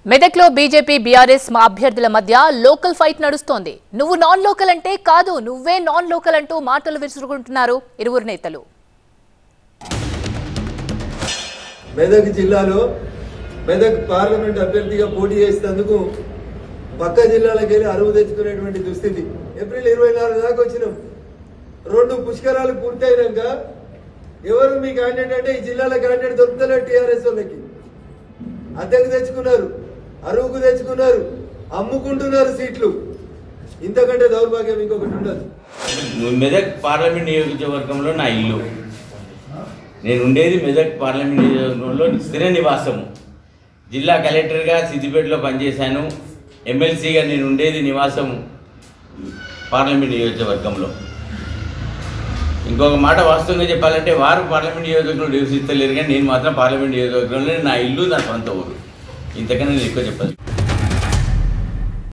మెదక్లో BJP BRS మా అభ్యర్థుల మధ్య లోకల్ ఫైట్ నడుస్తోంది నువ్వు నాన్ లోకల్ అంటే కాదు నువ్వే నాన్ లోకల్ అంటూ మాటలు విసురుకుంటున్నారు ఇరువురు నేతలు మెదక్ జిల్లాలో మెదక్ పార్లమెంట్ అభ్యర్థిగా పోటీ చేసేందుకు పక్క జిల్లాలకు వెళ్ళి అరువు తెచ్చుకునేటువంటి దుస్థితి ఏప్రిల్ ఇరవై నాలుగు దాకా వచ్చినాం రెండు పుష్కరాలు పూర్తయినాక ఎవరు మీ క్యాండిడేట్ అంటే ఈ జిల్లాల క్యాండిడేట్ దొరుకుతలేదు టీఆర్ఎస్ వాళ్ళకి అద్దెకు తెచ్చుకున్నారు అరువుకు తెచ్చుకున్నారు అమ్ముకుంటున్నారు సీట్లు ఇంతకంటే దౌర్భాగ్యం ఇంకొకటి ఉండదు మెదక్ పార్లమెంట్ నియోజకవర్గంలో నా ఇల్లు నేను ఉండేది మెదక్ పార్లమెంట్ నియోజకవర్గంలో స్థిర నివాసము జిల్లా కలెక్టర్గా సిద్దిపేటలో పనిచేశాను ఎమ్మెల్సీగా నేను ఉండేది నివాసం పార్లమెంట్ నియోజకవర్గంలో ఇంకొక మాట వాస్తవంగా చెప్పాలంటే వారు పార్లమెంట్ నియోజకవర్గంలో నివసిస్తలేరు కానీ నేను మాత్రం పార్లమెంట్ నియోజకవర్గంలో నా ఇల్లు నా సొంత ఊరు ఇంతకన్నా నేను ఎక్కువ చెప్పాలి